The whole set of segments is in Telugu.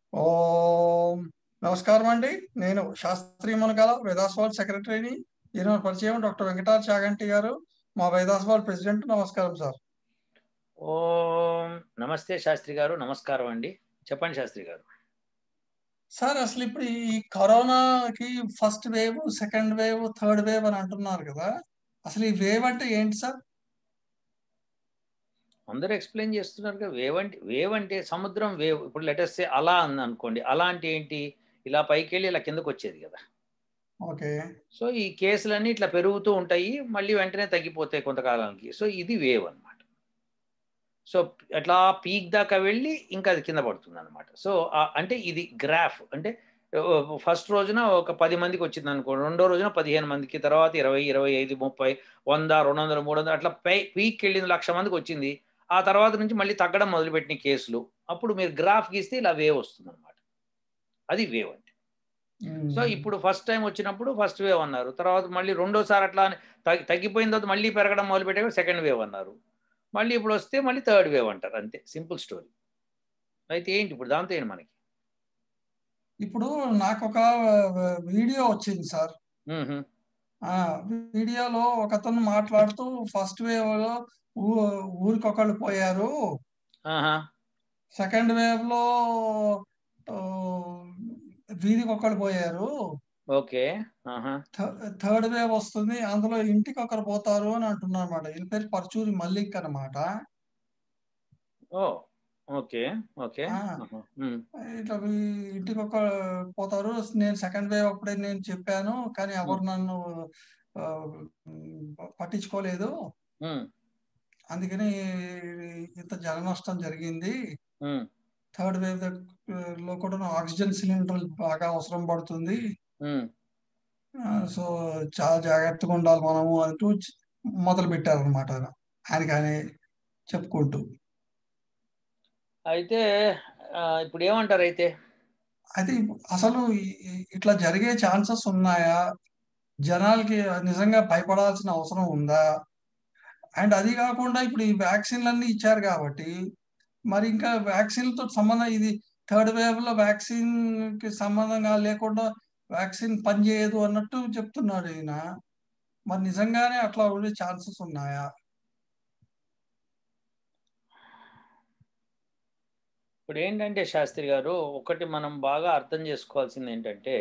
ఓం నమస్కారం అండి నేను శాస్త్రి మునగాల వేదాస్వాల్ సెక్రటరీని ఈయన పరిచయం డాక్టర్ వెంకటార్ చాగంటి గారు మా వేదాస్వాల్ ప్రెసిడెంట్ నమస్కారం సార్ ఓం నమస్తే శాస్త్రి గారు నమస్కారం అండి చెప్పండి శాస్త్రి గారు సార్ అసలు ఇప్పుడు ఈ కరోనాకి first wave second wave third wave అని అంటున్నారు కదా అసలు ఈ వేవ్ అంటే ఏంటి సార్ అందరూ ఎక్స్ప్లెయిన్ చేస్తున్నారు కదా వేవ్ అంటే వేవ్ అంటే సముద్రం వేవ్ ఇప్పుడు లెటెస్ట్ అలా అని అనుకోండి అలా అంటే ఏంటి ఇలా పైకి వెళ్ళి ఇలా కిందకు వచ్చేది కదా ఓకే సో ఈ కేసులన్నీ ఇట్లా పెరుగుతూ ఉంటాయి మళ్ళీ వెంటనే తగ్గిపోతాయి కొంతకాలానికి సో ఇది వేవ్ అనమాట సో అట్లా పీక్ దాకా వెళ్ళి ఇంకా అది కింద పడుతుంది అనమాట సో అంటే ఇది గ్రాఫ్ అంటే ఫస్ట్ రోజున ఒక పది మందికి వచ్చింది అనుకో రెండో రోజున పదిహేను మందికి తర్వాత ఇరవై ఇరవై ఐదు ముప్పై వంద రెండు వందలు మూడు వందలు అట్లా పై పీక్ వెళ్ళింది లక్ష మందికి వచ్చింది ఆ తర్వాత నుంచి మళ్ళీ తగ్గడం మొదలుపెట్టిన కేసులు అప్పుడు మీరు గ్రాఫ్ గీస్తే ఇలా వేవ్ వస్తుంది అనమాట అది వేవ్ అంటే సో ఇప్పుడు ఫస్ట్ టైం వచ్చినప్పుడు ఫస్ట్ వేవ్ అన్నారు తర్వాత మళ్ళీ రెండోసారి అట్లా తగ్గిపోయిన తర్వాత మళ్ళీ పెరగడం మొదలుపెట్టే సెకండ్ వేవ్ అన్నారు మళ్ళీ ఇప్పుడు వస్తే మళ్ళీ థర్డ్ వేవ్ అంటారు అంతే సింపుల్ స్టోరీ అయితే ఏంటి ఇప్పుడు దాంతో ఏంటి మనకి ఇప్పుడు నాకు ఒక వీడియో వచ్చింది సార్ వీడియోలో ఒకతను మాట్లాడుతూ ఫస్ట్ వేవ్ లో ఊరికొకళ్ళు పోయారు సెకండ్ వేవ్ లో వీధికి ఒకళ్ళు పోయారు ఓకే థర్డ్ వేవ్ వస్తుంది అందులో ఇంటికి ఒకరు పోతారు అని అంటున్నారు అనమాట ఈయన పేరు పర్చూరి మల్లిక్ అనమాట ఓ ఓకే ఓకే ఇట్లా ఇంటికి ఒక పోతారు నేను సెకండ్ వేవ్ అప్పుడే నేను చెప్పాను కానీ ఎవరు నన్ను పట్టించుకోలేదు అందుకని ఇంత జన నష్టం జరిగింది థర్డ్ వేవ్ లో కూడా ఆక్సిజన్ సిలిండర్ బాగా అవసరం పడుతుంది సో చాలా జాగ్రత్తగా ఉండాలి మనము అంటూ మొదలు పెట్టారు అనమాట ఆయనకి ఆయన చెప్పుకుంటూ అయితే ఇప్పుడు ఏమంటారు అయితే అయితే అసలు ఇట్లా జరిగే ఛాన్సెస్ ఉన్నాయా జనాలకి నిజంగా భయపడాల్సిన అవసరం ఉందా అండ్ అది కాకుండా ఇప్పుడు ఈ వ్యాక్సిన్లన్నీ ఇచ్చారు కాబట్టి మరి ఇంకా వ్యాక్సిన్లతో సంబంధం ఇది థర్డ్ వేవ్ లో వ్యాక్సిన్ కి సంబంధంగా లేకుండా వ్యాక్సిన్ పనిచేయదు అన్నట్టు చెప్తున్నాడు ఈయన మరి నిజంగానే అట్లా ఉండే ఛాన్సెస్ ఉన్నాయా ఇప్పుడు ఏంటంటే శాస్త్రి గారు ఒకటి మనం బాగా అర్థం చేసుకోవాల్సింది ఏంటంటే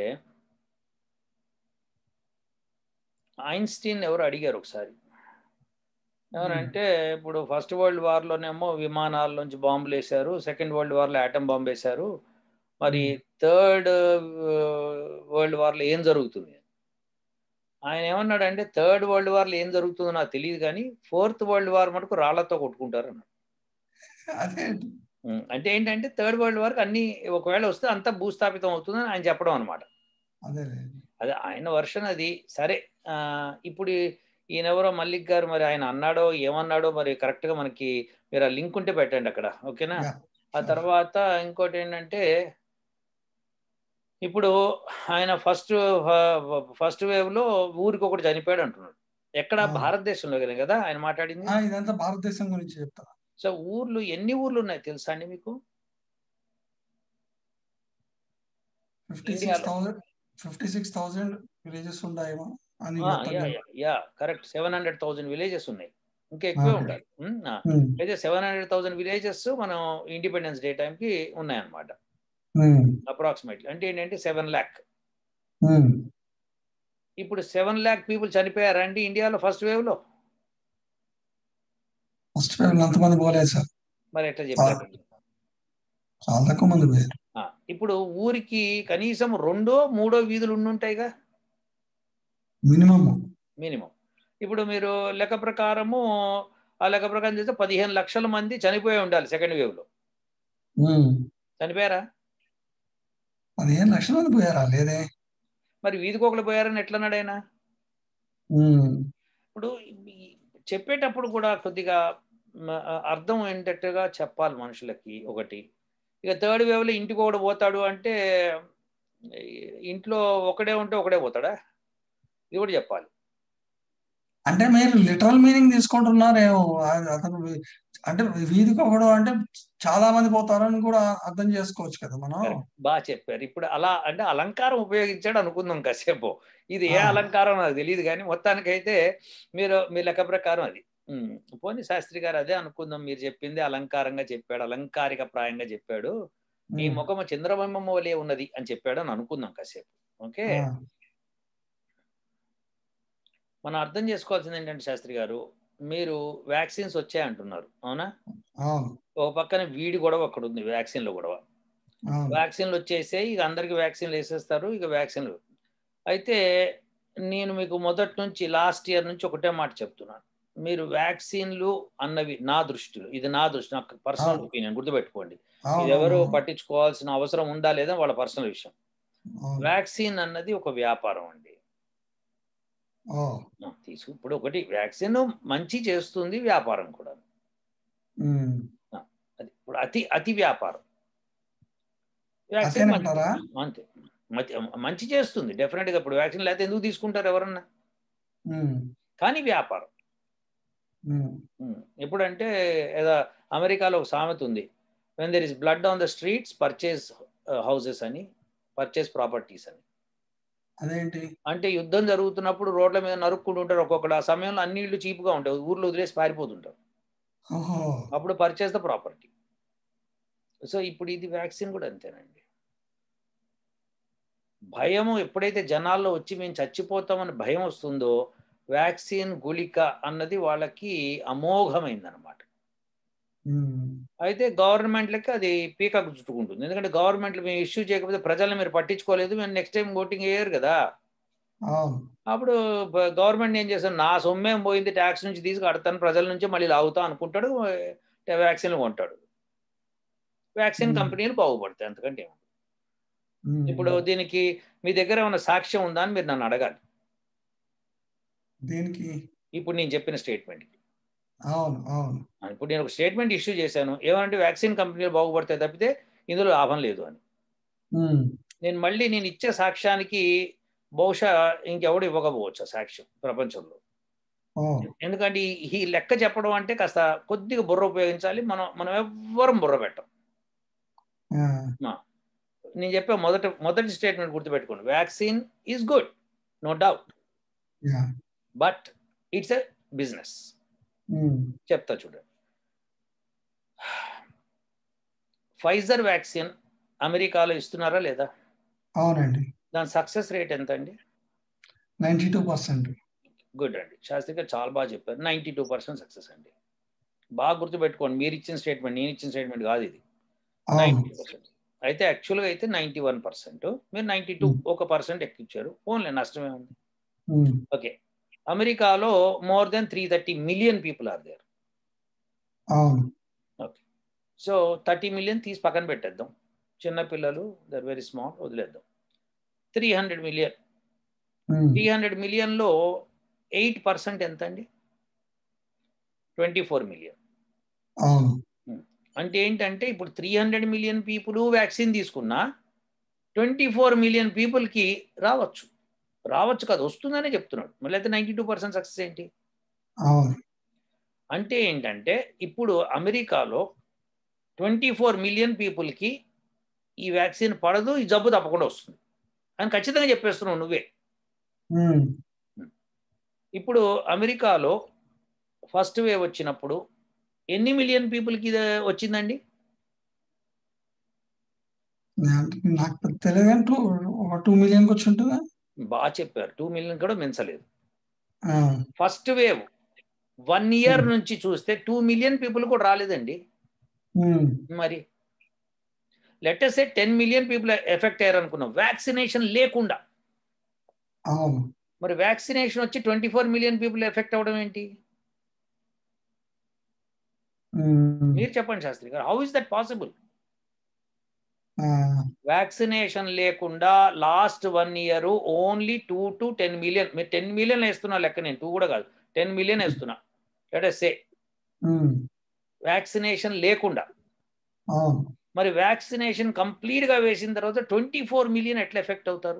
ఐన్స్టీన్ ఎవరు అడిగారు ఒకసారి ఎవరంటే ఇప్పుడు ఫస్ట్ వరల్డ్ వార్లోనేమో విమానాల్లోంచి బాంబులు వేశారు సెకండ్ వరల్డ్ వార్లో ఆటం బాంబు వేశారు మరి థర్డ్ వరల్డ్ వార్లో ఏం జరుగుతుంది ఆయన ఏమన్నాడు అంటే థర్డ్ వరల్డ్ వార్లో ఏం జరుగుతుందో నాకు తెలియదు కానీ ఫోర్త్ వరల్డ్ వార్ మటుకు రాళ్లతో కొట్టుకుంటారు అన్నాడు అంటే ఏంటంటే థర్డ్ వరల్డ్ వార్కి అన్ని ఒకవేళ వస్తే అంతా భూస్థాపితం అవుతుందని ఆయన చెప్పడం అనమాట అదే ఆయన వర్షన్ అది సరే ఇప్పుడు ఈయన ఎవరో మల్లిక్ గారు మరి ఆయన అన్నాడో ఏమన్నాడో మరి కరెక్ట్గా మనకి మీరు ఆ లింక్ ఉంటే పెట్టండి అక్కడ ఓకేనా ఆ తర్వాత ఇంకోటి ఏంటంటే ఇప్పుడు ఆయన ఫస్ట్ ఫస్ట్ వేవ్ లో ఊరికి ఒకటి చనిపోయాడు అంటున్నాడు ఎక్కడ భారతదేశంలో కదా ఆయన మాట్లాడింది ఇదంతా భారతదేశం గురించి చెప్తా సో ఊర్లు ఎన్ని ఊర్లు ఉన్నాయి తెలుసా అండి మీకు ఫిఫ్టీ సిక్స్ థౌసండ్ విలేజెస్ ఉన్నాయేమో yeah correct seven hundred thousand villages ఉన్నాయి ఇంకా ఎక్కువే ఉండాలి అయితే సెవెన్ హండ్రెడ్ థౌసండ్ విలేజెస్ మనం ఇండిపెండెన్స్ డే టైంకి ఉన్నాయన్నమాట అప్రాక్సిమేట్లీ అంటే ఏంటంటే సెవెన్ ల్యాక్ ఇప్పుడు సెవెన్ ల్యాక్ పీపుల్ చనిపోయారండి ఇండియాలో ఫస్ట్ వేవ్ లో ఫస్ట్ వేవ్ అంతమంది పోలేదు సార్ మరి ఎట్లా చెప్పారు చాలా తక్కువ మంది పోయారు ఇప్పుడు ఊరికి కనీసం రెండో మూడో వీధులు ఉండుంటాయిగా మినిమం మినిమం ఇప్పుడు మీరు లెక్క ప్రకారము ఆ లెక్క ప్రకారం చేస్తే పదిహేను లక్షల మంది చనిపోయి ఉండాలి సెకండ్ వేవ్ లో చనిపోయారా పదిహేను లక్షల మంది పోయారా లేదే మరి వీధికోకలు పోయారని ఎట్లన్నాడు ఆయన ఇప్పుడు చెప్పేటప్పుడు కూడా కొద్దిగా అర్థం ఏంటట్టుగా చెప్పాలి మనుషులకి ఒకటి ఇక థర్డ్ వేవ్లో ఇంటికి ఒకటి పోతాడు అంటే ఇంట్లో ఒకడే ఉంటే ఒకడే పోతాడా ఇది కూడా చెప్పాలి అంటే మీరు లిటరల్ మీనింగ్ తీసుకుంటున్నారేమో అతను అంటే వీధికి ఒకడు అంటే చాలా మంది పోతారని కూడా అర్థం చేసుకోవచ్చు కదా మనం Correct. బాగా చెప్పారు ఇప్పుడు అలా అంటే అలంకారం ఉపయోగించాడు అనుకుందాం కాసేపు ఇది ఏ ఆ. అలంకారం నాకు తెలియదు కానీ మొత్తానికైతే మీరు మీ లెక్క ప్రకారం అది ఉమ్, పోనీ శాస్త్రి గారు అదే అనుకుందాం మీరు చెప్పింది అలంకారంగా చెప్పాడు అలంకారిక ప్రాయంగా చెప్పాడు ఈ ఉమ్, ముఖము చంద్రబింబం వలె ఉన్నది అని చెప్పాడు అని అనుకుందాం కాసేపు ఓకే ఆ, మనం అర్థం చేసుకోవాల్సింది ఏంటంటే శాస్త్రి గారు మీరు వ్యాక్సిన్స్ వచ్చాయంటున్నారు అవునా అవును ఒక పక్కన వీడి గొడవ అక్కడ ఉంది వ్యాక్సిన్ల గొడవ అవును వ్యాక్సిన్లు వచ్చేసాయి ఇక అందరికి వ్యాక్సిన్లు వేసేస్తారు ఇక వ్యాక్సిన్లు అయితే నేను మీకు మొదటి నుంచి లాస్ట్ ఇయర్ నుంచి ఒకటే మాట చెప్తున్నాను మీరు వ్యాక్సిన్లు అన్నవి నా దృష్టిలో ఇది నా దృష్టి నాకు పర్సనల్ అవును. ఒపీనియన్ గుర్తుపెట్టుకోండి అవును ఇది ఎవరు అవును, పట్టించుకోవాల్సిన అవసరం ఉందా లేదా వాళ్ళ పర్సనల్ విషయం అవును. వ్యాక్సిన్ అన్నది ఒక వ్యాపారం అండి ఓ ఆ, తీసుకు ఇప్పుడు ఒకటి వ్యాక్సిన్ మంచి చేస్తుంది వ్యాపారం కూడా ఉమ్, అది ఇప్పుడు అతి అతి వ్యాపారం వ్యాక్సిన్ మంచి- అదేనంటారా? అంతే మంచి- మంచి చేస్తుంది డెఫినెట్ గా ఇప్పుడు వ్యాక్సిన్ లేకపోతే ఎందుకు తీసుకుంటారు ఎవరన్నా ఉమ్, కానీ వ్యాపారం ఉమ్, ఉమ్, ఎప్పుడంటే ఏదో అమెరికాలో ఒక సామెత ఉంది when there is blood on the streets purchase houses అని పర్చేస్ ప్రాపర్టీస్ అని అదేంటి అంటే యుద్ధం జరుగుతున్నప్పుడు రోడ్ల మీద నరుక్కుంటూ ఉంటారు ఒక్కొక్కడు ఆ సమయంలో అన్ని ఇళ్ళు చీపుగా ఉంటాయి ఊర్లో వదిలేసి పారిపోతుంటారు ఓహో అప్పుడు పర్చేస్ ద ప్రాపర్టీ సో ఇప్పుడు ఇది వ్యాక్సిన్ కూడా అంతేనండి భయము ఎప్పుడైతే జనాల్లో వచ్చి మేము చచ్చిపోతామని భయం వస్తుందో వ్యాక్సిన్ గుళిక అన్నది వాళ్ళకి అమోఘమైందనమాట ఉమ్, అయితే గవర్నమెంట్లకి అది పీకకు చుట్టుకుంటుంది ఎందుకంటే గవర్నమెంట్లు మేము ఇష్యూ చేయకపోతే ప్రజల్ని మీరు పట్టించుకోలేదు మేము నెక్స్ట్ టైం ఓటింగ్ వేయరు కదా అవును అప్పుడు గవర్నమెంట్ ఏం చేస్తాను నా సొమ్మేం పోయింది ట్యాక్స్ నుంచి తీసి కడతాను ప్రజల నుంచి మళ్ళీ లాగుతా అనుకుంటాడు వ్యాక్సిన్లు కొంటాడు వ్యాక్సిన్ Hmm. కంపెనీలు బాగుపడతాయి అంతకంటే ఏముంది. ఉమ్, ఇప్పుడు దీనికి మీ దగ్గర ఏమైనా సాక్ష్యం ఉందా అని మీరు నన్ను అడగాలి దీనికి ఇప్పుడు నేను చెప్పిన స్టేట్మెంట్కి అవును అవును ఇప్పుడు నేను ఒక స్టేట్మెంట్ ఇష్యూ చేశాను ఏమంటే వ్యాక్సిన్ కంపెనీలు బాగుపడతాయి తప్పితే ఇందులో లాభం లేదు అని ఉమ్, నేను మళ్ళీ నేను ఇచ్చే సాక్ష్యానికి బహుశా ఇంకెవడు ఇవ్వకపోవచ్చు ఆ సాక్ష్యం ప్రపంచంలో ఓ ఎందుకంటే ఈ- ఈ లెక్క చెప్పడం అంటే కాస్త కొద్దిగా బుర్ర ఉపయోగించాలి మనం మనం ఎవ్వరం బుర్ర పెట్టం ఆ, నేను చెప్పే మొదటి మొదటి స్టేట్మెంట్ గుర్తుపెట్టుకోండి vaccine is good no doubt yeah but it's a business um, చెప్తా చూడండి ఫైజర్ వ్యాక్సిన్ అమెరికాలో ఇస్తున్నారా లేదా అవునండి దాని సక్సెస్ రేట్ ఎంత అండి నైంటీ టూ పర్సెంట్ గుడ్ అండి శాస్త్రి గారు చాలా బాగా చెప్పారు నైంటీ టూ పర్సెంట్ సక్సెస్ అండి బాగా గుర్తుపెట్టుకోండి మీరు ఇచ్చిన స్టేట్మెంట్ నేను ఇచ్చిన స్టేట్మెంట్ కాదు ఇది అవును నైంటీ పర్సెంట్ అయితే యాక్చువల్గా అయితే నైంటీ వన్ పర్సెంట్ మీరు నైంటీ టూ Hmm. ఒక పర్సెంట్ ఎక్కించారు ఓన్లీ నష్టమే ఉంది ఉమ్, ఓకే అమెరికాలో more than three thirty million people are there అవును సో థర్టీ మిలియన్ తీసి పక్కన పెట్టేద్దాం చిన్న పిల్లలు దర్ వెరీ స్మాల్ వదిలేద్దాం three hundred million um, three hundred మిలియన్లో ఎయిట్ పర్సెంట్ ఎంత అండి ట్వంటీ ఫోర్ మిలియన్ అవును అంటే ఏంటంటే ఇప్పుడు three hundred million people vaccine తీసుకున్నా ట్వంటీ ఫోర్ మిలియన్ పీపుల్కి రావచ్చు రావచ్చు కాదు వస్తుందనే చెప్తున్నాడు మళ్ళీ అయితే నైంటీ టూ పర్సెంట్ సక్సెస్ ఏంటి అవును అంటే ఏంటంటే ఇప్పుడు అమెరికాలో ట్వంటీ ఫోర్ మిలియన్ పీపుల్కి ఈ వ్యాక్సిన్ పడదు ఈ జబ్బు తప్పకుండా వస్తుంది అని ఖచ్చితంగా చెప్పేస్తున్నావు నువ్వే ఉమ్, ఇప్పుడు అమెరికాలో ఫస్ట్ వేవ్ వచ్చినప్పుడు ఎన్ని మిలియన్ పీపుల్కి ఇది వచ్చిందండి నాకు నాకు తెలియదు కానీ టూ ఒక టూ మిలియన్కి వచ్చి ఉంటుందా బాగా చెప్పారు టూ మిలియన్ కూడా మించలేదు ఆ, first wave one year Hmm. నుంచి చూస్తే టూ మిలియన్ పీపుల్ కూడా రాలేదండి ఉమ్, మరి latest ten million people effect అయ్యారు అనుకున్నాం వ్యాక్సినేషన్ లేకుండా అవును మరి వ్యాక్సినేషన్ వచ్చి twenty four million people effect అవ్వడం ఏంటి ఉమ్, మీరు చెప్పండి శాస్త్రి గారు హౌ ఇస్ దట్ పాసిబుల్ ఆ, వ్యాక్సినేషన్ లేకుండా last one year only two to ten million మీరు టెన్ మిలియన్ వేస్తున్నా లెక్క నేను టూ కూడా కాదు టెన్ మిలియన్ వేస్తున్నా లెట్ సే ఉమ్, వ్యాక్సినేషన్ లేకుండా అవును మరి వ్యాక్సినేషన్ కంప్లీట్ గా వేసిన తర్వాత ట్వంటీ ఫోర్ మిలియన్ ఎట్లా ఎఫెక్ట్ అవుతారు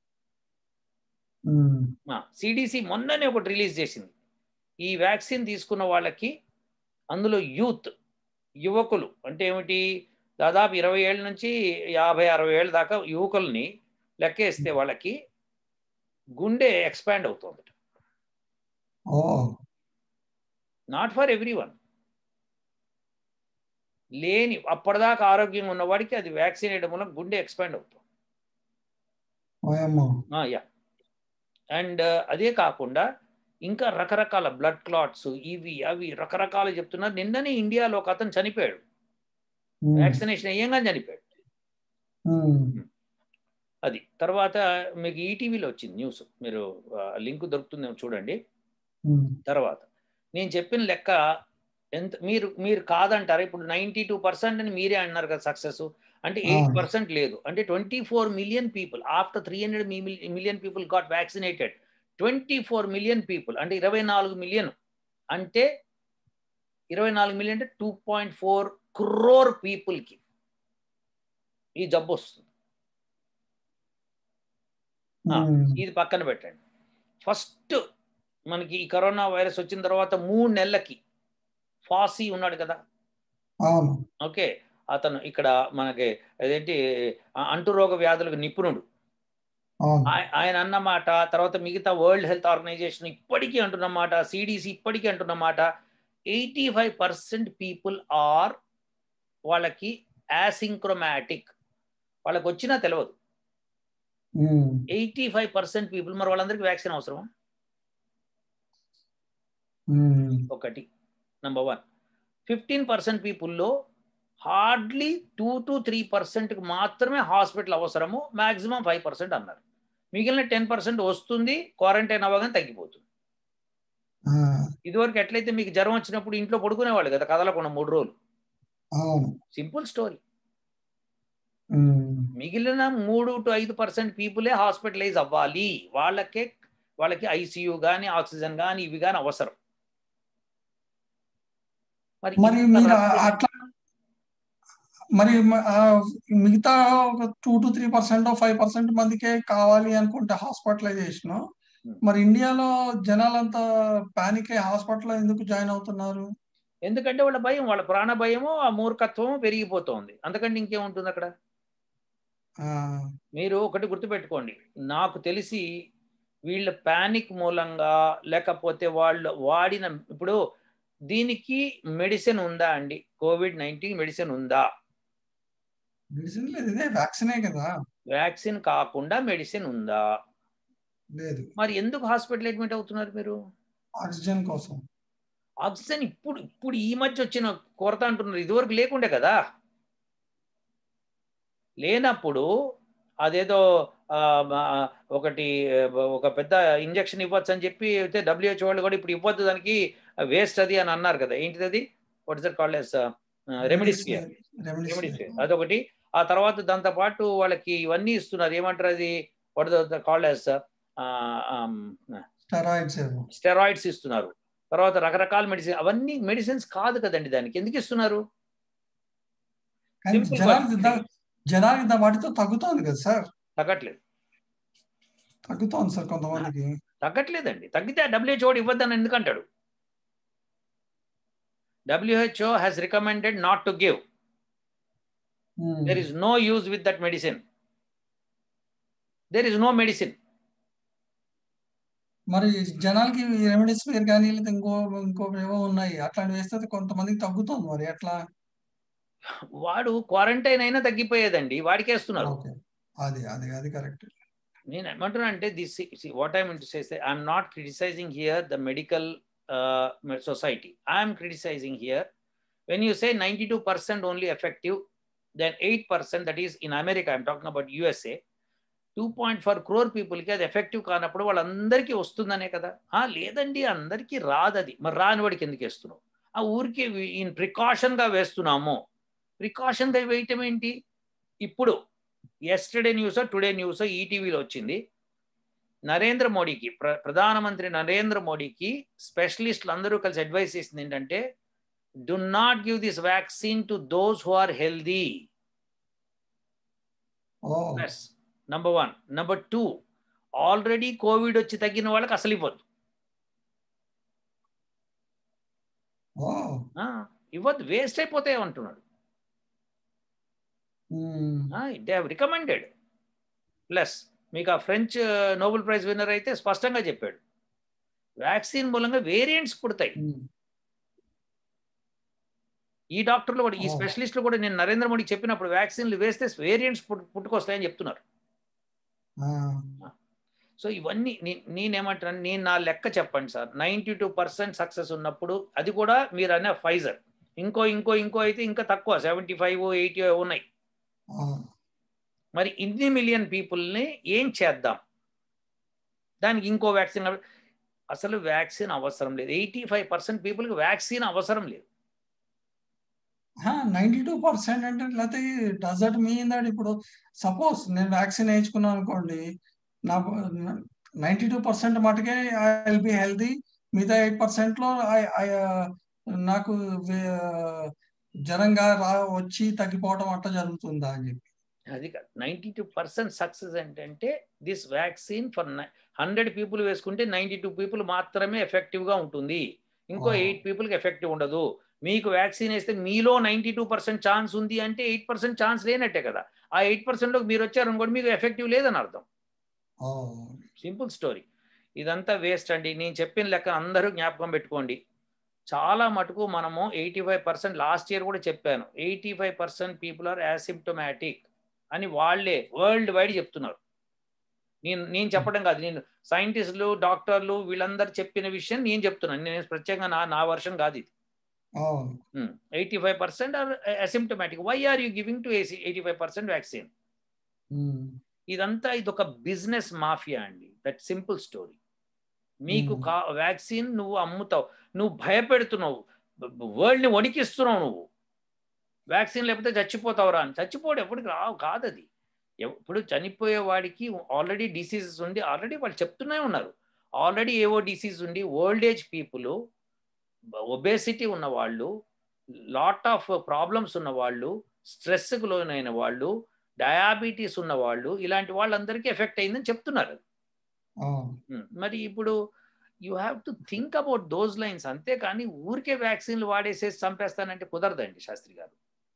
ఉమ్, సిడిసి మొన్ననే ఒకటి రిలీజ్ చేసింది ఈ వ్యాక్సిన్ తీసుకున్న వాళ్ళకి అందులో యూత్ యువకులు అంటే ఏమిటి దాదాపు ఇరవై ఏళ్ళ నుంచి యాభై అరవై ఏళ్ళ దాకా యువకుల్ని లెక్కేస్తే వాళ్ళకి గుండె ఎక్స్పాండ్ అవుతుంది oh not for everyone లేని అప్పటిదాకా ఆరోగ్యంగా ఉన్నవాడికి అది వ్యాక్సిన్ వేయడం వల్ల గుండె ఎక్స్పాండ్ అవుతుంది ఓయమ్మో యా అండ్ అదే కాకుండా ఇంకా రకరకాల బ్లడ్ క్లాట్స్ ఇవి అవి రకరకాలు చెప్తున్నారు నిన్ననే ఇండియాలో ఒక అతను చనిపోయాడు ఉమ్, వ్యాక్సినేషన్ అయ్యంగానే చనిపోయాడు ఉమ్, అది తర్వాత మీకు ఈటీవీలో వచ్చింది న్యూస్ మీరు లింక్ దొరుకుతుందేమో చూడండి ఉమ్, తర్వాత నేను చెప్పిన లెక్క ఎంత మీరు మీరు కాదంటారా ఇప్పుడు నైంటీ టూ పర్సెంట్ అని మీరే అన్నారు కదా సక్సెస్ అంటే ఎయిట్ అవును. పర్సెంట్ లేదు అంటే twenty four million people after three hundred million people got vaccinated twenty four million people అంటే ఇరవై నాలుగు మిలియన్ అంటే ఇరవై నాలుగు మిలియన్ అంటే టూ పాయింట్ ఫోర్ క్రోర్ పీపుల్కి ఈ జబ్బు వస్తుంది ఆ, ఉమ్, ఇది పక్కన పెట్టండి ఫస్ట్ మనకి ఈ కరోనా వైరస్ వచ్చిన తర్వాత మూడు నెలలకి ఫాసీ ఉన్నాడు కదా అవును ఓకే అతను ఇక్కడ మనకి అదేంటి ఆ, అంటురోగ వ్యాధులకు నిపుణుడు అవును ఆయ- ఆయన అన్నమాట తర్వాత మిగతా వరల్డ్ హెల్త్ ఆర్గనైజేషన్ ఇప్పటికీ అంటున్నమాట సిడిసి ఇప్పటికీ అంటున్నమాట eighty five percent people are వాళ్ళకి యాసింక్రోమాటిక్ వాళ్ళకి వచ్చినా తెలియదు ఉమ్, ఎయిటీ ఫైవ్ పర్సెంట్ పీపుల్ మరి వాళ్ళందరికీ వ్యాక్సిన్ అవసరమా ఉమ్, ఒకటి నెంబర్ వన్ ఫిఫ్టీన్ పర్సెంట్ పీపుల్లో హార్డ్లీ టూ టు త్రీ పర్సెంట్కి మాత్రమే హాస్పిటల్ అవసరము మ్యాక్సిమం ఫైవ్ పర్సెంట్ అన్నారు మిగిలిన టెన్ పర్సెంట్ వస్తుంది క్వారంటైన్ అవ్వగానే తగ్గిపోతుంది ఆ, ఇదివరకు ఎట్లయితే మీకు జ్వరం వచ్చినప్పుడు ఇంట్లో పడుకునేవాళ్ళు కదా కదలకుండా మూడు రోజులు అవును సింపుల్ స్టోరీ ఉమ్, మిగిలిన మూడు టు ఐదు పర్సెంట్ పీపులే హాస్పిటలైజ్ అవ్వాలి వాళ్ళకే వాళ్ళకి ఐసీయూ కానీ ఆక్సిజన్ కానీ ఇవి కానీ అవసరం మరి ఇంత మీరు రద్దీ- అట్లా మరి మ- ఆ మిగతా ఒక two to three percent five percent మందికే కావాలి అనుకుంటే హాస్పిటలైజేషన్ Hmm. మరి ఇండియాలో జనాలంతా పానిక్ అయ్యి హాస్పిటల్ ఎందుకు జాయిన్ అవుతున్నారు ఎందుకంటే వాళ్ళ భయం వాళ్ళ ప్రాణ భయము ఆ మూర్ఖత్వము పెరిగిపోతుంది అంతకంటే ఇంకేముంటుంది అక్కడ ఆ, మీరు ఒకటి గుర్తుపెట్టుకోండి నాకు తెలిసి వీళ్ళ ప్యానిక్ మూలంగా లేకపోతే వాళ్ళు వాడిన ఇప్పుడు దీనికి మెడిసిన్ ఉందా అండి కోవిడ్ నైన్టీన్ మెడిసిన్ ఉందా మెడిసిన్ లేదు ఇదే వ్యాక్సినే కదా వ్యాక్సిన్ కాకుండా మెడిసిన్ ఉందా లేదు మరి ఎందుకు హాస్పిటల్ అడ్మిట్ అవుతున్నారు మీరు ఆక్సిజన్ కోసం ఆక్సిజన్ ఇప్పుడు ఇప్పుడు ఈ మధ్య వచ్చిన కొరత అంటున్నారు ఇదివరకు లేకుండే కదా లేనప్పుడు అదేదో ఆ, ఆ, ఒకటి ఆ, ఒక పెద్ద ఇంజక్షన్ ఇవ్వచ్చు అని చెప్పి అయితే డబ్ల్యూహెచ్ వాళ్ళు కూడా ఇప్పుడు ఇవ్వద్దు దానికి వేస్ట్ అది అని అన్నారు కదా ఏంటిది అది what is that called as remdesivir remedies remdesivir అదొకటి ఆ తర్వాత దాంతో పాటు వాళ్ళకి ఇవన్నీ ఇస్తున్నారు ఏమంటారు అది వాట్ కాల్డ్ ఎస్ స్టెరాయిడ్స్ ఏవో స్టెరాయిడ్స్ ఇస్తున్నారు తర్వాత రకరకాల మెడిసిన్ అవన్నీ మెడిసిన్స్ కాదు కదండి దానికి ఎందుకు ఇస్తున్నారు కానీ Simple జనాలకి word. దా- జనాలకి దా- వాటితో తగ్గుతోంది కదా సార్ తగ్గట్లేదు తగ్గుతోంది సార్ కొంతమందికి తగ్గట్లేదండి తగ్గితే డబ్ల్యూహెచ్ఓ ఇవ్వద్దని ఎందుకంటాడు WHO has recommended not to give um, there is no use with that medicine there is no medicine మరి జనాలకి రెమెడీస్ వేరు కానీ లేదా ఇంకో ఇంకో ఏవో ఉన్నాయి అట్లాంటి వేస్తే కొంతమందికి తగ్గుతోంది మరి ఎట్లా వాడు క్వారంటైన్ అయినా తగ్గిపోయేదండి వాడికి వేస్తున్నారు ఓకే అది అది అది కరెక్ట్ నేను ఏమంటున్నా అంటే this what I mean to say I'm not criticising here the medical society I'm criticising here when you say ninety two percent only effective then eight percent that is in America I'm talking about USA two point four crore పీపుల్కి అది ఎఫెక్టివ్ కానప్పుడు వాళ్ళందరికీ వస్తుందనే కదా ఆ, లేదండి అందరికీ రాదది మరి రాని వాడికి ఎందుకు వేస్తున్నావు ఆ ఊరికి ఇన్ ప్రికాషన్గా వేస్తున్నాము ప్రికాషన్గా వేయటం ఏంటి ఇప్పుడు ఎస్టర్డే న్యూస్ టుడే న్యూస్ ఈటీవీలో వచ్చింది నరేంద్ర మోడీకి ప్ర ప్రధానమంత్రి నరేంద్ర మోడీకి స్పెషలిస్టులు అందరూ కలిసి అడ్వైస్ చేసింది ఏంటంటే do not give this vaccine to those who are healthy oh plus number one number two already COVID వచ్చి తగ్గిన వాళ్ళకి అసలు ఇవ్వద్దు ఓ ఆ, ఇవ్వద్దు వేస్ట్ అయిపోతాయి అంటున్నాడు um, they have recommended plus మీకు ఆ ఫ్రెంచ్ నోబెల్ ప్రైజ్ విన్నర్ అయితే స్పష్టంగా చెప్పాడు వ్యాక్సిన్ మూలంగా వేరియంట్స్ పుడతాయి ఉమ్, ఈ డాక్టర్లు కూడా ఈ Oh. స్పెషలిస్టులు కూడా నేను నరేంద్ర మోడీకి చెప్పినప్పుడు వ్యాక్సిన్లు వేస్తే వేరియంట్స్ పుట్టుకొస్తాయని చెప్తున్నారు ఆ, సో ఇవన్నీ నే- నేనేమంటాను నేను నా లెక్క చెప్పండి sir ninety two percent success ఉన్నప్పుడు అది కూడా మీరు అనే ఫైజర్ ఇంకో ఇంకో ఇంకో అయితే ఇంకా తక్కువ సెవెంటీ ఫైవ్ ఎయిటీ ఉన్నాయి ఆ, మరి ఇన్ని మిలియన్ పీపుల్ని ఏం చేద్దాం దానికి ఇంకో వ్యాక్సిన్ అసలు వ్యాక్సిన్ అవసరం లేదు ఎయిటీ ఫైవ్ పర్సెంట్ పీపుల్కి వ్యాక్సిన్ అవసరం లేదు నైంటీ టూ పర్సెంట్ అంటే లేకపోతే డజట్ మీన్ దట్ ఇప్పుడు సపోజ్ నేను వ్యాక్సిన్ వేయించుకున్నాను అనుకోండి నాకు నైంటీ టూ పర్సెంట్ మటుకే ఐ విల్ బి హెల్దీ మిగతా ఎయిట్ పర్సెంట్ లో I- I, uh, నాకు వే- జ్వరంగా రా వచ్చి తగ్గిపోవడం అట్లా జరుగుతుందా అని చెప్పి అది కాదు నైంటీ టూ పర్సెంట్ సక్సెస్ ఏంటంటే this vaccine for hundred people వేసుకుంటే నైంటీ టూ పీపుల్ మాత్రమే ఎఫెక్టివ్గా ఉంటుంది ఇంకో Oh. ఎయిట్ పీపుల్కి ఎఫెక్టివ్ ఉండదు మీకు వ్యాక్సిన్ వేస్తే మీలో నైంటీ టూ పర్సెంట్ ఛాన్స్ ఉంది అంటే ఎయిట్ పర్సెంట్ ఛాన్స్ లేనట్టే కదా ఆ ఎయిట్ పర్సెంట్లోకి మీరు వచ్చారు అనుకోండి మీకు ఎఫెక్టివ్ లేదని అర్థం ఓ సింపుల్ స్టోరీ ఇదంతా వేస్ట్ అండి నేను చెప్పిన లెక్క అందరూ జ్ఞాపకం పెట్టుకోండి చాలా మటుకు మనము eighty five percent last year కూడా చెప్పాను eighty five percent people are asymptomatic అని వాళ్ళే వరల్డ్ వైడ్ చెప్తున్నారు నేను నేను చెప్పడం కాదు నేను సైంటిస్టులు డాక్టర్లు వీళ్ళందరూ చెప్పిన విషయం నేను చెప్తున్నాను నేను ప్రత్యేకంగా నా నా వర్షన్ కాదు ఇది oh eighty five percent are asymptomatic why are you giving to eighty five percent vaccine um, ఇదంతా ఇది ఒక బిజినెస్ మాఫియా అండి దట్ సింపుల్ స్టోరీ మీకు Hmm. కా వ్యాక్సిన్ నువ్వు అమ్ముతావు నువ్వు భయపెడుతున్నావు వరల్డ్ని వణికిస్తున్నావు నువ్వు వ్యాక్సిన్ లేకపోతే చచ్చిపోతావురా అని చచ్చిపోడు ఎప్పటికి రావు కాదు అది ఎవ్- ఇప్పుడు చనిపోయే వాడికి ఆల్రెడీ డిసీజెస్ ఉండి ఆల్రెడీ వాళ్ళు చెప్తూనే ఉన్నారు ఆల్రెడీ ఏవో డిసీజ్ ఉండి ఓల్డ్ ఏజ్ పీపుల్ ఒబేసిటీ ఉన్న వాళ్ళు లాట్ ఆఫ్ ప్రాబ్లమ్స్ ఉన్న వాళ్ళు స్ట్రెస్కి లోనైన వాళ్ళు డయాబెటీస్ ఉన్న వాళ్ళు ఇలాంటి వాళ్ళందరికీ ఎఫెక్ట్ అయిందని చెప్తున్నారు ఓ ఉమ్, మరి ఇప్పుడు you have to think about those lines అంతేకాని ఊరికే వ్యాక్సిన్లు వాడేసేసి చంపేస్తానంటే కుదరదండి శాస్త్రి గారు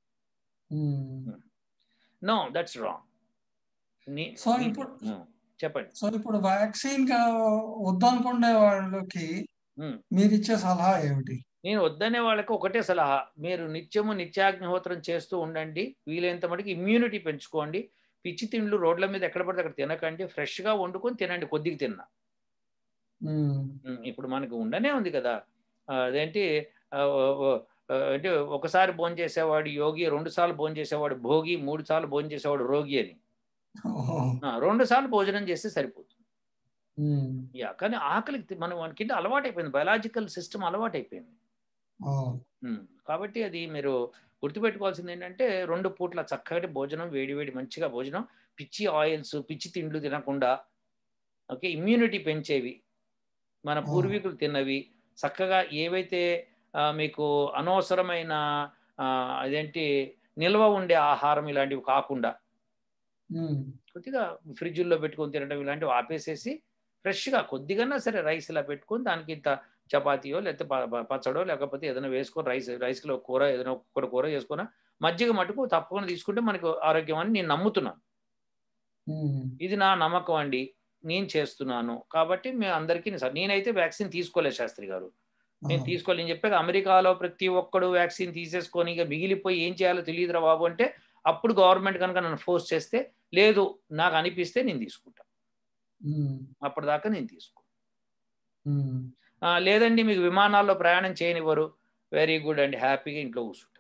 um. No that's wrong So, ఇప్పుడు- చెప్పండి సో ఇప్పుడు వ్యాక్సిన్ వద్దనుకునే వాళ్ళకి ఉమ్. మీరు ఇచ్చే సలహా ఏమిటి నేను వద్దనే వాళ్ళకి ఒకటే సలహా మీరు నిత్యము నిత్యాగ్నిహోత్రం చేస్తూ ఉండండి వీలైనంత మటుకు ఇమ్యూనిటీ పెంచుకోండి పిచ్చి తిండ్లు రోడ్ల మీద ఎక్కడ పడితే అక్కడ తినకండి ఫ్రెష్గా వండుకొని తినండి కొద్దిగా తిన్నా ఉమ్, ఉమ్, ఇప్పుడు మనకు ఉండనే ఉంది కదా ఆ, అదేంటి ఆ, ఓ, ఓ, ఆ, అంటే ఒకసారి భోజనం చేసేవాడు యోగి రెండు సార్లు భోజనం చేసేవాడు భోగి మూడు సార్లు భోజనం చేసేవాడు రోగి అని ఓ, ఆ, రెండు సార్లు భోజనం చేస్తే సరిపోతుంది ఉమ్, యా కానీ ఆకలికి తి- మనం మనకి అలవాటు అయిపోయింది బయలాజికల్ సిస్టమ్ అలవాటు అయిపోయింది ఓ, ఉమ్, కాబట్టి అది మీరు గుర్తుపెట్టుకోవాల్సింది ఏంటంటే రెండు పూట్ల చక్కటి భోజనం వేడి వేడి మంచిగా భోజనం పిచ్చి ఆయిల్స్ పిచ్చి తిండ్లు తినకుండా ఓకే ఇమ్యూనిటీ పెంచేవి మన ఆ. పూర్వీకులు తిన్నవి చక్కగా ఏవైతే ఆ, మీకు అనవసరమైన ఆ, అదేంటి నిల్వ ఉండే ఆహారం ఇలాంటివి కాకుండా ఉమ్, కొద్దిగా ఫ్రిడ్జ్లో పెట్టుకొని తినడం ఇలాంటివి ఆపేసేసి ఫ్రెష్గా కొద్దిగానా సరే రైస్ ఇలా పెట్టుకొని దానికి ఇంత చపాతీయో లేకపోతే ప- ప- పచ్చడో లేకపోతే ఏదైనా వేసుకొని రైస్ రైస్లో కూర ఏదైనా ఒక్కటి కూర చేసుకున్నా మజ్జిగ మటుకు తప్పకుండా తీసుకుంటే మనకు ఆరోగ్యం అని నేను నమ్ముతున్నాను ఉమ్, ఇది నా నమ్మకం అండి నేను చేస్తున్నాను కాబట్టి మేము అందరికీ సార్ నేనైతే వ్యాక్సిన్ తీసుకోలేదు శాస్త్రి గారు నేను ఆ, తీసుకోవాలని చెప్పాక అమెరికాలో ప్రతి ఒక్కడు వ్యాక్సిన్ తీసేసుకొని ఇక మిగిలిపోయి ఏం చేయాలో తెలియదురా బాబు అంటే అప్పుడు గవర్నమెంట్ కనుక నన్ను ఫోర్స్ చేస్తే లేదు నాకు అనిపిస్తే నేను తీసుకుంటా ఉమ్, అప్పటిదాకా నేను తీసుకో ఉమ్, ఆ, లేదండి మీకు విమానాల్లో ప్రయాణం చేయనివ్వరు వెరీ గుడ్ అండి హ్యాపీగా ఇంట్లో కూర్చుంటాం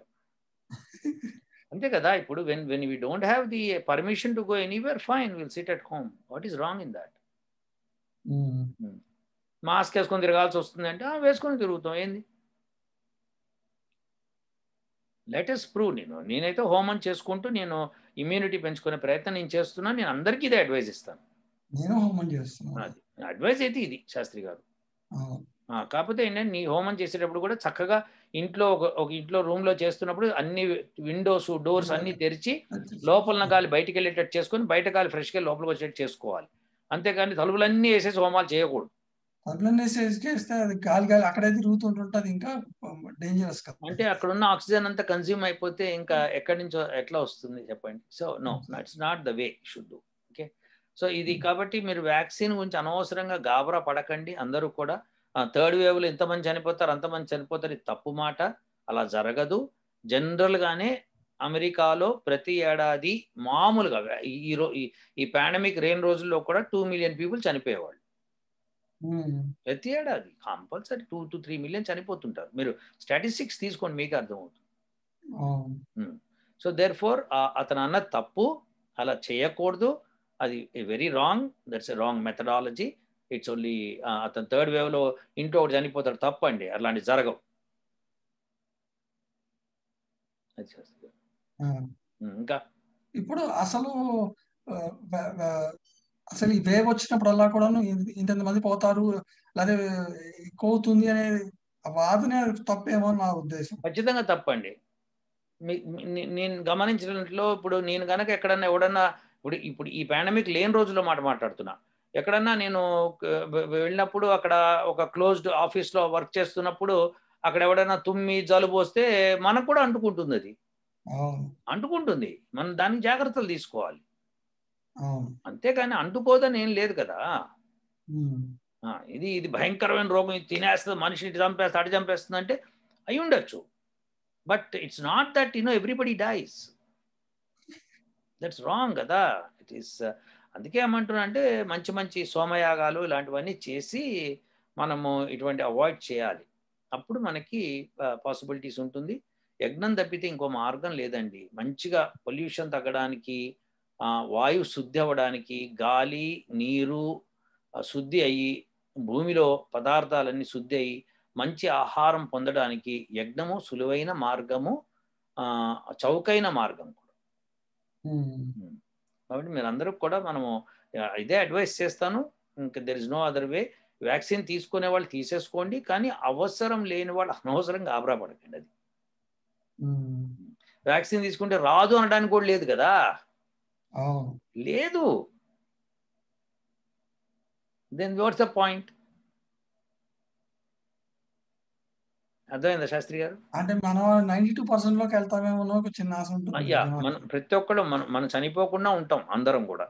అంతే కదా ఇప్పుడు when when we don't have the permission to go anywhere fine will sit at home what is wrong in that um, mask వేసుకొని తిరగాల్సి వస్తుంది అంటే "ఆ, వేసుకొని తిరుగుతాం ఏంది లెటెస్ట్ ప్రూవ్ నేను నేనైతే హోమం చేసుకుంటూ నేను ఇమ్యూనిటీ పెంచుకునే ప్రయత్నం నేను చేస్తున్నాను నేను అందరికీ ఇదే అడ్వైజ్ ఇస్తాను నేను హోమం చేస్తున్నాను అది అడ్వైజ్ అయితే ఇది శాస్త్రి గారు ఆ, ఆ, కాకపోతే ఏంటంటే నీ హోమం చేసేటప్పుడు కూడా చక్కగా ఇంట్లో ఒక ఒక ఇంట్లో రూమ్ లో చేస్తున్నప్పుడు అన్ని విండోస్ డోర్స్ అన్ని తెరిచి లోపల గాలి బయటికి వెళ్ళేటట్టు చేసుకొని బయట గాలి ఫ్రెష్గా లోపలికి వచ్చేటట్టు చేసుకోవాలి అంతేకాని తలుపులన్నీ వేసేసి హోమాలు చేయకూడదు తలుపులన్నీ వేసి చేస్తే అది గాలి గాలి అక్కడే తిరుగుతుంటుంటది ఇంకా డేంజరస్ కదా అంటే అక్కడ ఉన్న ఆక్సిజన్ అంతా కన్జ్యూమ్ అయిపోతే ఇంకా ఎక్కడి నుంచో ఎట్లా వస్తుంది చెప్పండి so no it's not the way should do okay so ఇది కాబట్టి మీరు వ్యాక్సిన్ గురించి అనవసరంగా గాబరా పడకండి అందరూ కూడా థర్డ్ వేవ్లో ఎంతమంది చనిపోతారు అంతమంది చనిపోతారు ఇది తప్పు మాట అలా జరగదు జనరల్గానే అమెరికాలో ప్రతి ఏడాది మామూలుగా ఈ- ఈ రో ఈ- ఈ పాండమిక్ రెయిన్ రోజుల్లో కూడా టూ మిలియన్ పీపుల్ చనిపోయేవాళ్ళు ఉమ్, ప్రతి ఏడాది compulsory two to three million చనిపోతుంటారు మీరు స్టాటిస్టిక్స్ తీసుకోండి మీకు అర్థమవుతుంది అవును. సో దేర్ ఫోర్ అతను అన్న తప్పు అలా చేయకూడదు అది very wrong that's a wrong methodology it's only అతను థర్డ్ వేవ్లో ఇంట్లో ఒకటి చనిపోతాడు తప్పు అండి అలాంటి జరగవు అది చేస్తుంది. ఆ. ఉమ్, ఇంకా ఇప్పుడు అసలు ఆ, వే- వే- అసలు ఈ వేవ్ వచ్చినప్పుడల్లా కూడాను ఇంత- ఇంతెంత మంది పోతారు లేదా ఎక్కువ అవుతుంది అనే వాదనే తప్పేమో అని నా ఉద్దేశం ఖచ్చితంగా తప్పండి మీ మీ- నే- నేను గమనించినట్లో ఇప్పుడు నేను కనుక ఎక్కడన్నా ఎవడన్నా ఇప్పుడు ఇప్పుడు ఈ పాండమిక్ లేని రోజుల్లో మాట మాట్లాడుతున్నా ఎక్కడన్నా నేను క- వె- వెళ్ళినప్పుడు అక్కడ ఒక క్లోజ్డ్ ఆఫీస్లో వర్క్ చేస్తున్నప్పుడు అక్కడ ఎవడన్నా తుమ్మి జలుబు వస్తే మనకు కూడా అంటుకుంటుంది అది అవును అంటుకుంటుంది మనం దానికి జాగ్రత్తలు తీసుకోవాలి అవును అంతేగాని అంటుకోదని ఏం లేదు కదా ఉమ్, ఆ, ఇది ఇది భయంకరమైన రోగం ఇది తినేస్తుంది మనిషిని ఇటు చంపేస్తుంది అటు చంపేస్తుంది అంటే అయి ఉండొచ్చు but it's not that you know everybody dies that's wrong కదా ఇట్ ఈస్ అందుకే ఏమంటున్నా అంటే మంచి మంచి సోమయాగాలు ఇలాంటివన్నీ చేసి మనము ఇటువంటి అవాయిడ్ చేయాలి అప్పుడు మనకి పాసిబిలిటీస్ ఉంటుంది యజ్ఞం తప్పితే ఇంకో మార్గం లేదండి మంచిగా పొల్యూషన్ తగ్గడానికి ఆ, వాయువు శుద్ధి అవ్వడానికి గాలి నీరు ఆ, శుద్ధి అయ్యి భూమిలో పదార్థాలన్నీ శుద్ధి అయ్యి మంచి ఆహారం పొందడానికి యజ్ఞము సులువైన మార్గము ఆ, చౌకైన మార్గం కూడా ఉమ్, కాబట్టి మీరందరూ కూడా మనము ఆ, ఇదే అడ్వైస్ చేస్తాను ఇంకా there is no other way vaccine తీసుకునే వాళ్ళు తీసేసుకోండి కానీ అవసరం లేని వాళ్ళు అనవసరంగా ఆబరా పడకండి అది ఉమ్, వ్యాక్సిన్ తీసుకుంటే రాదు అనడానికి కూడా లేదు కదా అవును లేదు దెన్ వాట్స్ ద పాయింట్ అర్థమైందా శాస్త్రి గారు అంటే మనం నైన్టీ టూ పర్సెంట్ లోకి వెళ్తామేమో అని ఒక చిన్న ఆశ ఉంటుంది అయ్యా మనం ప్రతి ఒక్కడు మనం మనం చనిపోకుండా ఉంటాం అందరం కూడా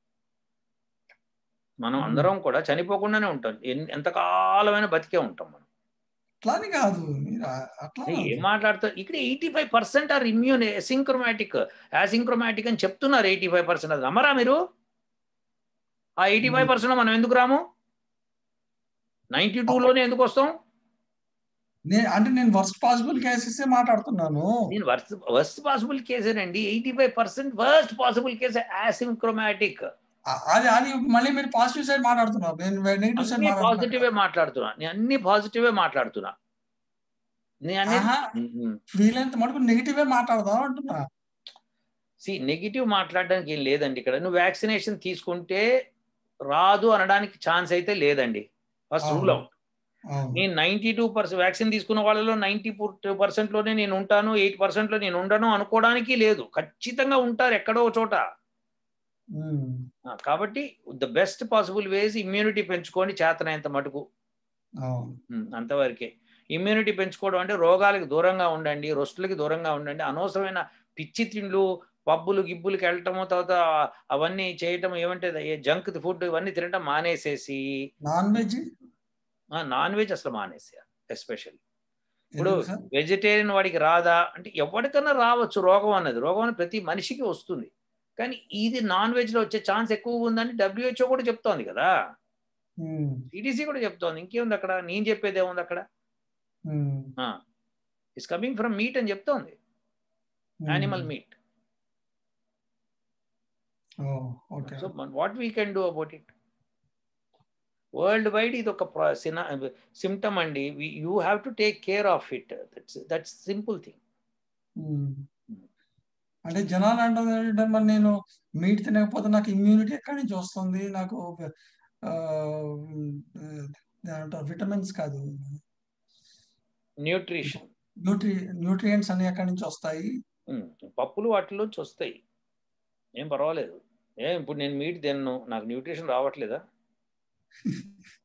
మనం అందరం కూడా చనిపోకుండానే ఉంటాం ఎన్- ఎంతకాలమైన బతికే ఉంటాం మనం అట్లాని కాదు మీరు ఆ- అట్లా ఏ- ఏం మాట్లాడుతారు ఇక్కడ eighty five percent are immune asymptomatic asymptomatic అని చెప్తున్నారు ఎయిటీ ఫైవ్ పర్సెంట్ అది నమ్మరా మీరు ఆ ఎయిటీ ఫైవ్ పర్సెంట్ మనం ఎందుకు రాము నైన్టీ లోనే ఎందుకు వస్తాం నే- అంటే నేను వర్స్ట్ పాసిబుల్ కేసెస్ మాట్లాడుతున్నాను నేను వర్స్ట్ వర్స్ట్ పాసిబుల్ కేసేనండి eighty five percent worst possible కేసే యాసింక్రోమాటిక్ ఆ- అది అది మళ్ళీ మీరు పాజిటివ్ సైడ్ మాట్లాడుతున్నారు నేను నెగిటివ్ సైడ్ అన్ని పాజిటివే మాట్లాడుతున్నా నేను అన్ని పాజిటివే మాట్లాడుతున్నా నేను అనేది ఆహా. వీలైనంత మటుకు నెగిటివే మాట్లాడదాం అంటున్నా సి నెగిటివ్ మాట్లాడడానికి ఏం లేదండి ఇక్కడ నువ్వు వ్యాక్సినేషన్ తీసుకుంటే రాదు అనడానికి ఛాన్స్ అయితే లేదండి ఫస్ట్ రూల్ అవుట్ అవును నేను నైన్టీ టూ పర్సెంట్ వ్యాక్సిన్ తీసుకున్న వాళ్ళలో నైన్టీ టూ పర్సెంట్లోనే నేను ఉంటాను ఎయిట్ పర్సెంట్లో నేను ఉండను అనుకోవడానికి లేదు ఖచ్చితంగా ఉంటారు ఎక్కడో ఒక చోట ఉమ్, ఆ, కాబట్టి the best possible ways immunity పెంచుకోండి చేతనైనంత మటుకు అవును ఉమ్, అంతవరకే ఇమ్యూనిటీ పెంచుకోవడం అంటే రోగాలకు దూరంగా ఉండండి రొస్టులకి దూరంగా ఉండండి అనవసరమైన పిచ్చి తిండ్లు పబ్బులు గిబ్బులకి వెళ్ళటము తర్వాత అవన్నీ చేయటం ఏమంటే జంక్ ఫుడ్ ఇవన్నీ తినటం మానేసేసి నాన్ వెజ్ నాన్ వెజ్ అసలు మానేసేయాలి ఎస్పెషల్లీ ఇప్పుడు ఎందుకు సార్ వెజిటేరియన్ వాడికి రాదా అంటే ఎవరికైనా రావచ్చు రోగం అన్నది రోగం అనేది ప్రతి మనిషికి వస్తుంది కానీ ఇది నాన్ వెజ్ లో వచ్చే ఛాన్స్ ఎక్కువ ఉందని డబ్ల్యూహెచ్ఓ కూడా చెప్తోంది కదా ఉమ్, సిడిసి కూడా చెప్తోంది ఇంకేముంది అక్కడ నేను చెప్పేది ఏముంది అక్కడ um, it's coming from meat అని చెప్తోంది um. Animal meat oh, okay so what we can do about it world wide ఇది ఒక సిమ్టమ్ అండి you have to take care of it that's that's simple thing um. అంటే జనాలు అంటుంది ఏంటంటే మరి నేను మీట్ తినకపోతే నాకు ఇమ్యూనిటీ ఎక్కడి నుంచి వస్తుంది నాకు ఆ, ఏమంటారు విటమిన్స్ కాదు న్యూట్రిషన్ న్యూట్రి న్యూట్రియంట్స్ అన్ని ఎక్కడి నుంచి వస్తాయి పప్పులు వాటిలోంచి వస్తాయి ఏం పర్వాలేదు ఏం ఇప్పుడు నేను మీట్ తిన్ను నాకు న్యూట్రిషన్ రావట్లేదా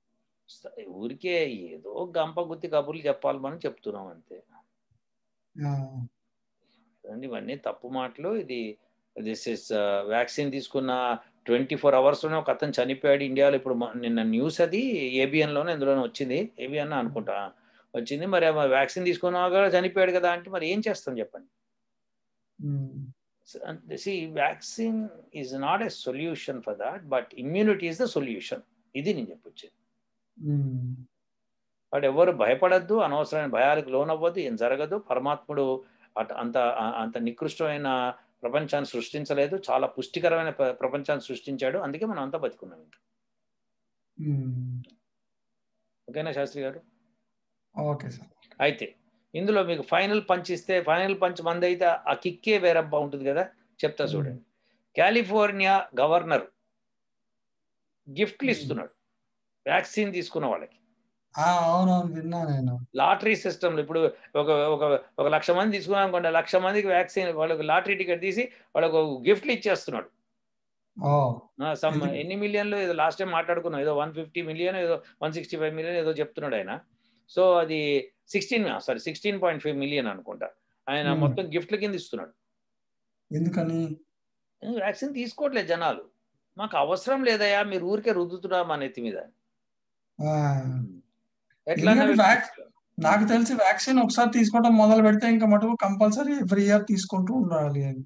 ఊరికే ఏదో గంప గుత్తి కబుర్లు చెప్పాలి మనం చెప్తున్నాం అంతే ఆ, కదండి ఇవన్నీ తప్పు మాటలు ఇది దిస్ ఇస్ వ్యాక్సిన్ తీసుకున్న ట్వంటీ ఫోర్ అవర్స్లోనే ఒక అతను చనిపోయాడు ఇండియాలో ఇప్పుడు మ- నిన్న న్యూస్ అది ఏబిఎన్లోనే ఎందులోనే వచ్చింది ఏబిఎన్ అనుకుంటా వచ్చింది మరి వ్యాక్సిన్ తీసుకున్నాక చనిపోయాడు కదా అంటే మరి ఏం చేస్తాం చెప్పండి um, see vaccine is not a solution for that but immunity is the solution ఇది నేను చెప్పొచ్చేది ఉమ్, వాడు ఎవరు భయపడద్దు అనవసరమైన భయాలకు లోనవ్వద్దు ఏం జరగదు పరమాత్ముడు అట- అంత ఆ- అంత నికృష్టమైన ప్రపంచాన్ని సృష్టించలేదు చాలా పుష్టికరమైన ప్ర- ప్రపంచాన్ని సృష్టించాడు అందుకే మనం అంతా బతుకున్నాం ఇంకా ఉమ్. ఓకేనా శాస్త్రి గారు ఓకే సార్ అయితే ఇందులో మీకు ఫైనల్ పంచ్ ఇస్తే ఫైనల్ పంచ్ మంది అయితే ఆ కిక్కే వేరబ్బా ఉంటుంది కదా చెప్తా చూడండి కాలిఫోర్నియా గవర్నర్ గిఫ్ట్లు ఇస్తున్నాడు వ్యాక్సిన్ తీసుకున్న వాళ్ళకి ఆ, అవునవును విన్నా నేను లాటరీ సిస్టంలో ఇప్పుడు ఒక ఒక ఒక లక్ష మంది తీసుకున్నాం అనుకోండి ఆ లక్ష మందికి వ్యాక్సిన్ వాళ్ళకి లాటరీ టికెట్ తీసి వాళ్ళకు గిఫ్ట్లు ఇచ్చేస్తున్నాడు ఓ సమ్ ఎందుకు? ఎన్ని మిలియన్లు ఏదో లాస్ట్ టైం మాట్లాడుకున్నాం ఏదో వన్ ఫిఫ్టీ మిలియన్ ఏదో వన్ సిక్స్టీ ఫైవ్ మిలియన్ ఏదో చెప్తున్నాడు ఆయన సో అది sixteen sorry sixteen point five million అనుకుంటా ఆయన Hmm. మొత్తం గిఫ్ట్ల కింద ఇస్తున్నాడు ఎందుకని వ్యాక్సిన్ తీసుకోవట్లేదు జనాలు మాకు అవసరం లేదయా మీరు ఊరికే రుద్దుతున్నా మా నెత్తి మీద ఆ, ఎట్లా ఎందుకంటే vac- నాకు తెలిసి వ్యాక్సిన్ ఒకసారి తీసుకోవడం మొదలు పెడితే ఇంకా మటుకు కంపల్సరీ ఎవ్రీ ఇయర్ తీసుకుంటూ ఉండాలి అని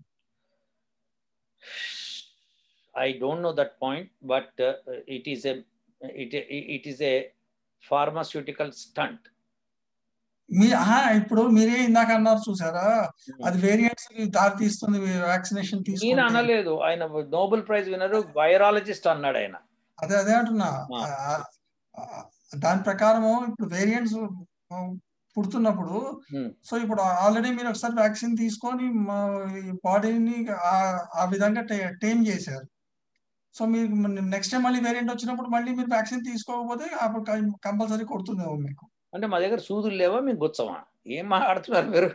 I don't know that point, but uh, it is a it, it is a pharmaceutical stunt. మీ ఆహా, ఇప్పుడు మీరే ఇందాక అన్నారు చూసారా అది వేరియంట్స్ దారి తీస్తుంది వ్యాక్సినేషన్ ఈయన తీసుకుంటే అనలేదు ఆయన నోబెల్ ప్రైజ్ వినరు వైరాలజిస్ట్ అన్నాడు ఆయన అదే అదే అంటున్నా ఆ. ఆ, ఆ, దాని ప్రకారము ఇప్పుడు వేరియంట్స్ పుడుతున్నప్పుడు Hmm. సో ఇప్పుడు ఆల్రెడీ మీరు ఒకసారి వ్యాక్సిన్ తీసుకొని బాడీని ఆ విధంగా టేమ్ చేశారు సో మీరు నెక్స్ట్ టైం మళ్ళీ వేరియంట్ వచ్చినప్పుడు మళ్ళీ మీరు వ్యాక్సిన్ తీసుకోకపోతే అప్పుడు కంపల్సరీ కొడుతుందేమో మీకు అంటే మా దగ్గర సూదులు లేవా మీకు గుచ్చమా ఏం మాట్లాడుతున్నారు మీరు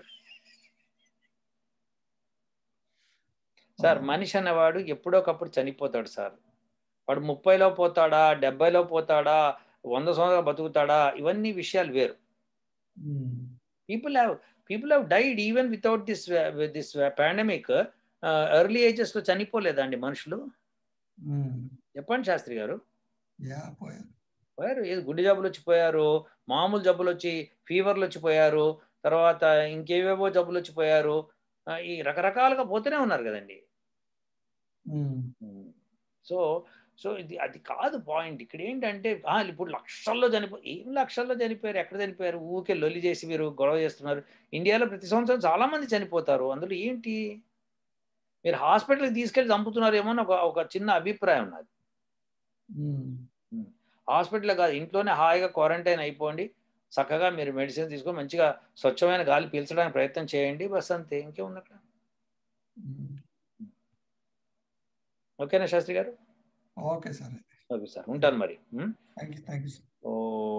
సార్ మనిషి అనేవాడు ఎప్పుడోకప్పుడు చనిపోతాడు సార్ వాడు ముప్పైలో పోతాడా డెబ్బైలో పోతాడా వంద సంవత్సరాలు బతుకుతాడా ఇవన్నీ విషయాలు వేరు Hmm. People have people have died even without this this pandemic early ages లో చనిపోలేదండి మనుషులు Hmm. చెప్పండి శాస్త్రి గారు Yeah, పోయారు పోయారు ఏది గుండె జబ్బులు వచ్చిపోయారు మామూలు జబ్బులు వచ్చి ఫీవర్లు వచ్చిపోయారు తర్వాత ఇంకేవేవో జబ్బులు వచ్చిపోయారు ఆ, ఈ రకరకాలుగా పోతూనే ఉన్నారు కదండి Hmm. సో సో ఇది అది కాదు పాయింట్ ఇక్కడ ఏంటంటే ఆ, ఇప్పుడు లక్షల్లో చనిపో ఏం లక్షల్లో చనిపోయారు ఎక్కడ చనిపోయారు ఊకే లొల్లి చేసి మీరు గొడవ చేస్తున్నారు ఇండియాలో ప్రతి సంవత్సరం చాలా మంది చనిపోతారు అందులో ఏంటి మీరు హాస్పిటల్కి తీసుకెళ్ళి చంపుతున్నారేమో అని ఒక ఒక చిన్న అభిప్రాయం నాది Hmm. హాస్పిటల్ కాదు ఇంట్లోనే హాయిగా క్వారంటైన్ అయిపోండి చక్కగా మీరు మెడిసిన్ తీసుకొని మంచిగా స్వచ్ఛమైన గాలి పీల్చడానికి ప్రయత్నం చేయండి బస్ అంతే ఇంకేముంది అక్కడ Hmm. ఓకేనా శాస్త్రి గారు ఓకే సార్ ఓకే సార్ ఉంటాను మరి ఉం? Thank you thank you oh